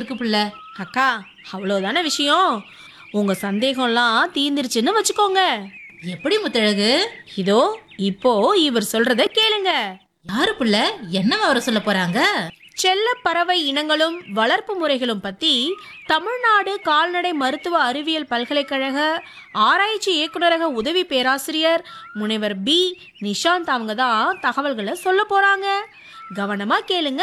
இருக்கு புள்ள அக்கா அவ்வளோதானே விஷயம் உங்கள் சந்தேகம்லாம் தீந்துருச்சுன்னு வச்சுக்கோங்க எப்படி முத்தழகு இதோ இப்போ இவர் சொல்றத கேளுங்க யாரு புள்ள என்ன விவரம் சொல்ல போறாங்க செல்ல பறவை இனங்களும் வளர்ப்பு முறைகளும் பத்தி தமிழ்நாடு கால்நடை மருத்துவ அறிவியல் பல்கலைக்கழக ஆராய்ச்சி இயக்குநரக உதவி பேராசிரியர் முனைவர் பி நிஷாந்த் அவங்க தான் தகவல்களை சொல்ல போறாங்க கவனமா கேளுங்க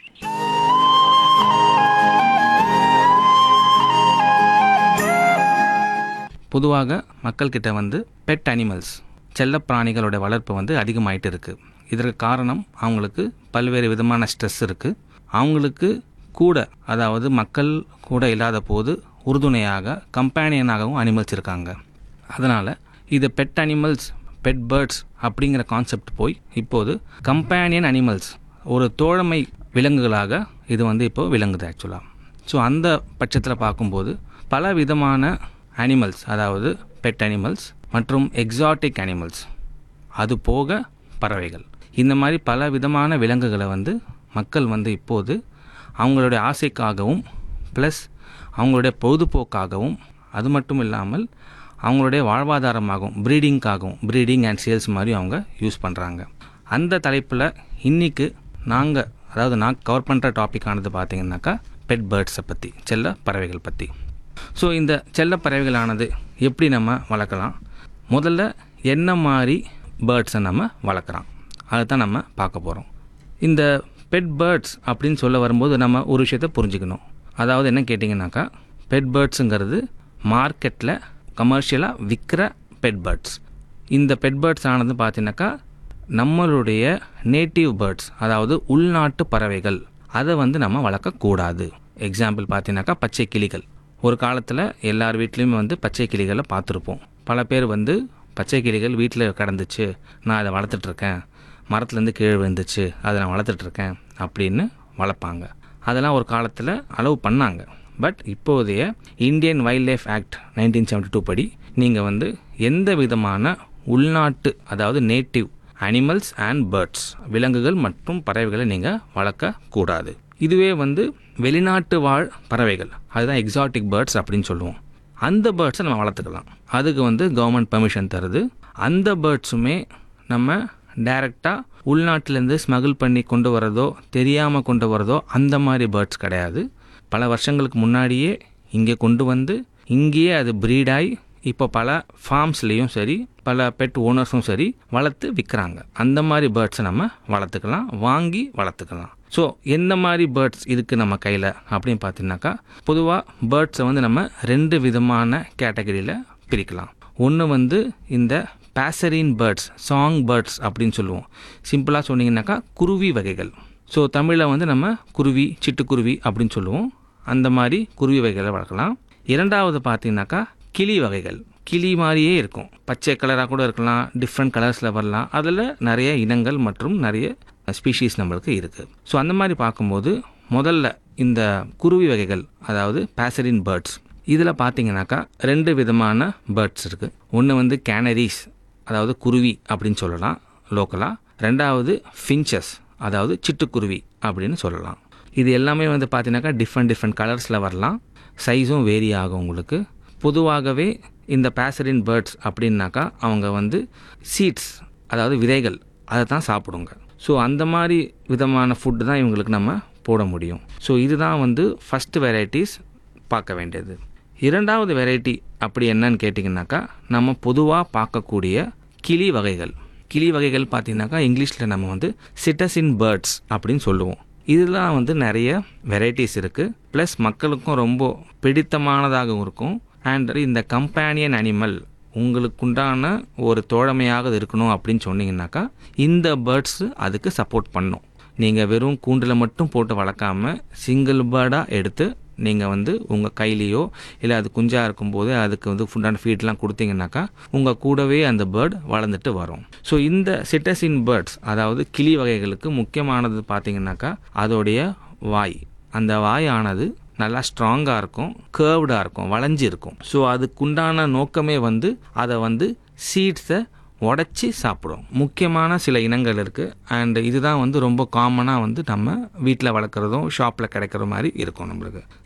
பொதுவாக மக்கள்கிட்ட வந்து பெட் அனிமல்ஸ் செல்லப் பிராணிகளோட வளர்ப்பு வந்து அதிகமாயிட்டு இருக்குது இதற்கு காரணம் அவங்களுக்கு பல்வேறு விதமான ஸ்ட்ரெஸ் இருக்குது அவங்களுக்கு கூட அதாவது மக்கள் கூட இல்லாத போது உறுதுணையாக கம்பேனியனாகவும் அனிமல்ஸ் இருக்காங்க அதனால் இது பெட் அனிமல்ஸ் பெட் பேர்ட்ஸ் அப்படிங்கிற கான்செப்ட் போய் இப்போது கம்பேனியன் அனிமல்ஸ் ஒரு தோழமை விலங்குகளாக இது வந்து இப்போது விளங்குது ஆக்சுவலாக ஸோ அந்த பட்சத்தில் பார்க்கும்போது பல விதமான அனிமல்ஸ் அதாவது பெட் அனிமல்ஸ் மற்றும் எக்ஸாட்டிக் அனிமல்ஸ் அது போக பறவைகள் இந்த மாதிரி பல விதமான விலங்குகளை வந்து மக்கள் வந்து இப்போது அவங்களுடைய ஆசைக்காகவும் ப்ளஸ் அவங்களுடைய பொழுதுபோக்காகவும் அது மட்டும் இல்லாமல் அவங்களுடைய வாழ்வாதாரமாகவும் ப்ரீடிங்காகவும் ப்ரீடிங் அண்ட் சேல்ஸ் மாதிரி அவங்க யூஸ் பண்ணுறாங்க அந்த தலைப்பில் இன்றைக்கு நாங்கள் அதாவது நான் கவர் பண்ணுற டாபிக்கானது பார்த்தீங்கன்னாக்கா பெட் பேர்ட்ஸை பற்றி செல்ல பறவைகள் பற்றி ஸோ இந்த செல்ல பறவைகளானது எப்படி நம்ம வளர்க்கலாம் முதல்ல என்ன மாதிரி பேர்ட்ஸை நம்ம வளர்க்குறோம் அதை தான் நம்ம பார்க்க போகிறோம் இந்த பெட் பேர்ட்ஸ் அப்படின்னு சொல்ல வரும்போது நம்ம ஒரு விஷயத்தை புரிஞ்சுக்கணும் அதாவது என்ன கேட்டிங்கனாக்கா பெட் பேர்ட்ஸுங்கிறது மார்க்கெட்டில் கமர்ஷியலாக விற்கிற பெட் பேர்ட்ஸ் இந்த பெட் பேர்ட்ஸ் ஆனது பார்த்தீங்கன்னாக்கா நம்மளுடைய நேட்டிவ் பேர்ட்ஸ் அதாவது உள்நாட்டு பறவைகள் அதை வந்து நம்ம வளர்க்கக்கூடாது எக்ஸாம்பிள் பார்த்தீங்கன்னாக்கா பச்சை கிளிகள் ஒரு காலத்தில் எல்லார் வீட்லேயுமே வந்து பச்சை கிளிகளை பார்த்துருப்போம் பல பேர் வந்து பச்சை கிளிகள் வீட்டில் கிடந்துச்சு நான் அதை வளர்த்துட்ருக்கேன் மரத்துலேருந்து கீழே விழுந்துச்சு அதை நான் வளர்த்துட்ருக்கேன் அப்படின்னு வளர்ப்பாங்க அதெல்லாம் ஒரு காலத்தில் அலோவ் பண்ணாங்க பட் இப்போதைய Indian Wildlife Act nineteen seventy two படி நீங்கள் வந்து எந்த விதமான உள்நாட்டு அதாவது நேட்டிவ் அனிமல்ஸ் அண்ட் பேர்ட்ஸ் விலங்குகள் மற்றும் பறவைகளை நீங்கள் வளர்க்கக்கூடாது இதுவே வந்து வெளிநாட்டு வாழ் பறவைகள் அதுதான் எக்ஸாட்டிக் பேர்ட்ஸ் அப்படின்னு சொல்லுவோம் அந்த பேர்ட்ஸை நம்ம வளர்த்துக்கலாம் அதுக்கு வந்து கவர்மெண்ட் பெர்மிஷன் தருது அந்த பேர்ட்ஸுமே நம்ம டைரெக்டாக உள்நாட்டிலேருந்து ஸ்மகிள் பண்ணி கொண்டு வரதோ தெரியாமல் கொண்டு வரதோ அந்த மாதிரி பேர்ட்ஸ் கிடையாது பல வருஷங்களுக்கு முன்னாடியே இங்கே கொண்டு வந்து இங்கேயே அது ப்ரீடாகி இப்போ பல ஃபார்ம்ஸ்லேயும் சரி பல பெட் ஓனர்ஸும் சரி வளர்த்து விற்கிறாங்க அந்த மாதிரி பேர்ட்ஸை நம்ம வளர்த்துக்கலாம் வாங்கி வளர்த்துக்கலாம் ஸோ எந்த மாதிரி பேர்ட்ஸ் இருக்குது நம்ம கையில் அப்படின்னு பார்த்தீங்கன்னாக்கா பொதுவாக பேர்ட்ஸை வந்து நம்ம ரெண்டு விதமான கேட்டகரியில் பிரிக்கலாம் ஒன்று வந்து இந்த பேசரின் பேர்ட்ஸ் சாங் பேர்ட்ஸ் அப்படின்னு சொல்லுவோம் சிம்பிளாக சொன்னீங்கன்னாக்கா குருவி வகைகள் ஸோ தமிழில் வந்து நம்ம குருவி சிட்டுக்குருவி அப்படின்னு சொல்லுவோம் அந்த மாதிரி குருவி வகைகளை வளர்க்கலாம் இரண்டாவது பார்த்தீங்கன்னாக்கா கிளி வகைகள் கிளி மாதிரியே இருக்கும் பச்சை கலராக கூட இருக்கலாம் டிஃப்ரெண்ட் கலர்ஸில் வரலாம் அதில் நிறைய இனங்கள் மற்றும் நிறைய ஸ்பீஷீஸ் நம்மளுக்கு இருக்குது ஸோ அந்த மாதிரி பார்க்கும்போது முதல்ல இந்த குருவி வகைகள் அதாவது பேசரின் பேர்ட்ஸ் இதில் பார்த்தீங்கன்னாக்கா ரெண்டு விதமான பேர்ட்ஸ் இருக்குது ஒன்று வந்து கேனரிஸ் அதாவது குருவி அப்படின்னு சொல்லலாம் லோக்கலாக ரெண்டாவது ஃபின்ச்சஸ் அதாவது சிட்டுக்குருவி அப்படின்னு சொல்லலாம் இது எல்லாமே வந்து பார்த்தீங்கன்னாக்கா டிஃப்ரெண்ட் டிஃப்ரெண்ட் கலர்ஸில் வரலாம் சைஸும் வேரி ஆகும் உங்களுக்கு பொதுவாகவே இந்த பேசரின் பேர்ட்ஸ் அப்படின்னாக்கா அவங்க வந்து சீட்ஸ் அதாவது விதைகள் அதை தான் சாப்பிடுங்க ஸோ அந்த மாதிரி விதமான ஃபுட்டு தான் இவங்களுக்கு நம்ம போட முடியும் ஸோ இதுதான் வந்து ஃபஸ்ட்டு வெரைட்டிஸ் பார்க்க வேண்டியது இரண்டாவது வெரைட்டி அப்படி என்னன்னு கேட்டிங்கனாக்கா நம்ம பொதுவாக பார்க்கக்கூடிய கிளி வகைகள் கிளி வகைகள் பார்த்தீங்கன்னாக்கா இங்கிலீஷில் நம்ம வந்து சிட்டசின் பேர்ட்ஸ் அப்படின்னு சொல்லுவோம் இதெல்லாம் வந்து நிறைய வெரைட்டிஸ் இருக்குது ப்ளஸ் மக்களுக்கும் ரொம்ப பிடித்தமானதாகவும் இருக்கும் அண்ட் இந்த கம்பேனியன் அனிமல் உங்களுக்குண்டான ஒரு தோழமையாக இது இருக்கணும் அப்படின்னு சொன்னீங்கன்னாக்கா இந்த பேர்ட்ஸு அதுக்கு சப்போர்ட் பண்ணும் நீங்கள் வெறும் கூண்டில் மட்டும் போட்டு வளர்க்காம சிங்கிள் பேர்டாக எடுத்து நீங்கள் வந்து உங்கள் கையிலையோ இல்லை அது குஞ்சாக இருக்கும்போது அதுக்கு வந்து ஃபுட்டான ஃபீட்லாம் கொடுத்தீங்கன்னாக்கா உங்கள் கூடவே அந்த பேர்ட் வளர்ந்துட்டு வரும் ஸோ இந்த சிட்டசின் பேர்ட்ஸ் அதாவது கிளி வகைகளுக்கு முக்கியமானது பார்த்தீங்கன்னாக்கா அதோடைய வாய் அந்த வாய் ஆனது நல்லா ஸ்ட்ராங்காக இருக்கும் கேர்வ்டாக இருக்கும் வளைஞ்சு இருக்கும் ஸோ அதுக்குண்டான நோக்கமே வந்து அதை வந்து சீட்ஸை உடச்சி சாப்பிடும் முக்கியமான சில இனங்கள் இருக்குது அண்ட் இதுதான் வந்து ரொம்ப காமனாக வந்து நம்ம வீட்டில் வளர்க்குறதும் ஷாப்பில் கிடைக்கிற மாதிரி இருக்கும் நம்மளுக்கு